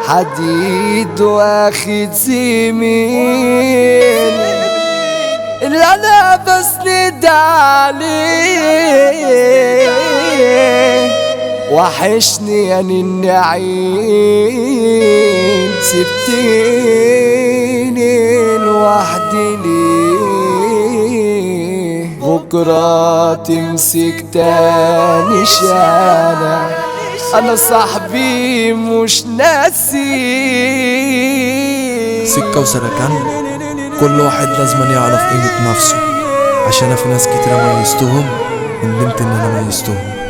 حديد واخد زميل اللي انا بسند عليه وحشني يا النعيم سبتيني لوحدي ليه بكرة تمسك تاني شانة انا صاحبي مش ناسي سكة وسركان كل واحد لازم يعرف قيمة نفسه عشان أنا في ناس كتيرة ميزتهم وندمت إن أنا ميزتهم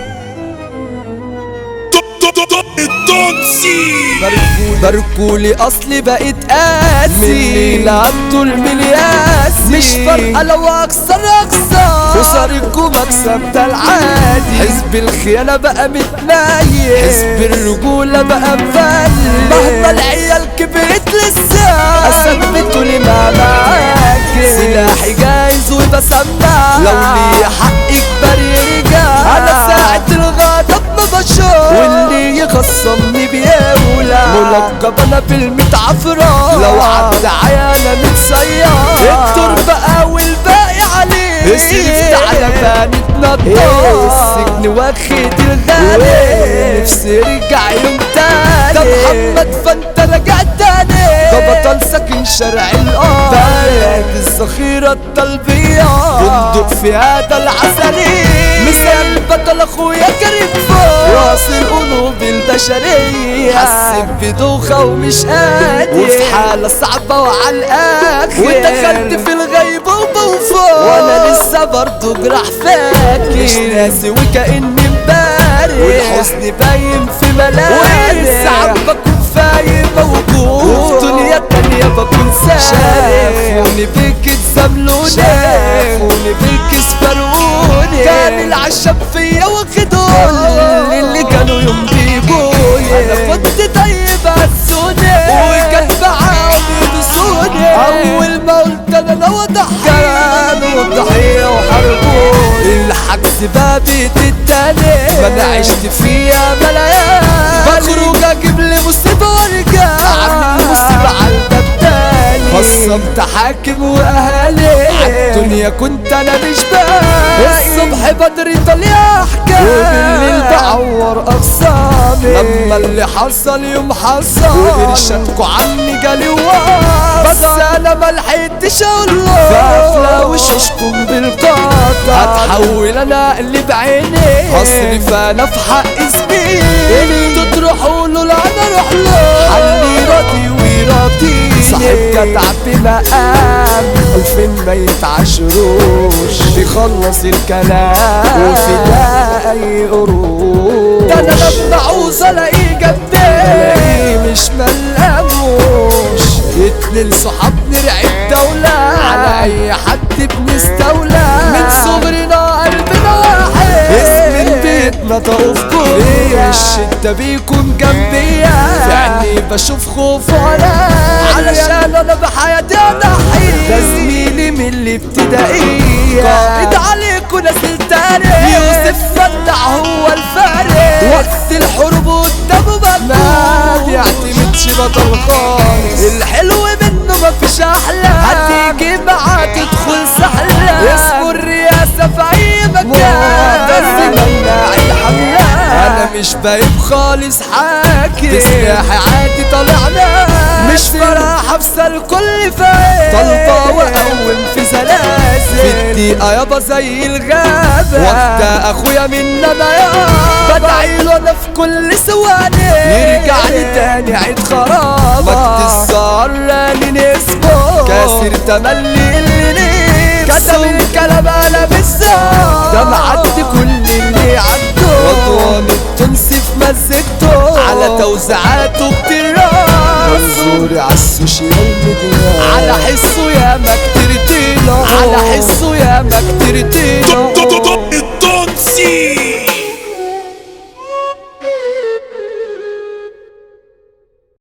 باركولي اصلي بقيت قاسي من الليلة عدوا الملياسي مش فارقة لو اكسر اكسر خساركوا مكسب ده العادي حزب الخيانة بقى متنايم حزب الرجولة بقى مفل مهما العيال كبرت لسه اثبتوا لي ما معاك سلاحي جايز وبسمع لو لي حق كبر يرجع انا ساعة الغضب ما بشوف واللي يخصمني بيولع ملقب انا بالميت عفرة لو عدى عيالة متسير الدور بقى والباقي عليه اصرف على بانت نضار السجن واخد الغالي نفسي رجع يوم تاني ده محمد فانت رجع تاني ده بطل ساكن شارع الارض بلد الذخيرة الطلبية بندق في هذا العسلي مثال بطل اخويا كريم فوق راس القلوب البشرية حس بدوخة ومش قادر وفي حالة صعبة وعلى الاخر ودخلت في الغيب وبوفوق وانا لسه برضه جراح فاكر مش ناسي وكأني امبارح والحزن باين في ملامحي ساعات بكون فايق موجود وفي دنيا تانية بكون سارح شافوني بيك اتزاملوني شافوني بيك اسفروني كان العشب فيا واخدوني اللي كانوا يوم بيجوني انا كنت طيب عزوني وكان معاهم يدوسوني اول ما قلت انا لو ضحية كانوا الضحية وحربوني الحجز بابت التاني ما انا عشت فيها ملايين بخرج اجيب لي مصيبة وارجع اعمل مصيبة على الباب تاني خصمت حاكم واهالي عالدنيا كنت انا مش باقي الصبح بدري طالع احكام وبالليل بعور اقسامي لما اللي حصل يوم حصل وارشادكوا عني جالي وقف بس انا ما لحقتش اقول له فافلا وشوشكم بالقطع هتحول انا اقلب عيني هصرف انا في حق زميلي انتوا تروحوا له لا انا اروح له حلي راضي ويراضيني صاحب جدع بمقام الفين ما يتعشروش بيخلص الكلام وفي ده اي قروش ده انا لما عاوز الاقيه جنبي مش ملقموش اتنين صحاب نرعي الدولة على اي حد بنستولى من صغرنا قلبنا واحد اسم بيتنا طرف كل الشدة بيكون جنبيا في عيني بشوف خوف ولا علشان انا بحياتي اضحي ده زميلي من الابتدائية قائد عليكوا ناس التاني يوسف فتح هو الفارق وقت الحروب قدامه بكون ما بيعتمدش بطل خالص الحلو منه مفيش احلى هتيجي معاه تدخل سحلة اسمه الرئاسة في اي مكان بس مناعي الحملة انا مش بايب خالص حاكي بسلاحي عادي طلعنا مش فراحة بس الكل فايق طلبة واقوم في سلاسل في الدقيقة يابا زي الغابة وقت اخويا منا بيان بدعي له انا في كل ثواني يرجع لي تاني عيد خرابة وقت السهر راني نسبه كاسر تملي اللي نفسه كتب الكلام انا بالظبط ده معدي كل اللي عدوا رضوان التونسي في مزجته على توزيعاته كتير منظوري على السوشيال ميديا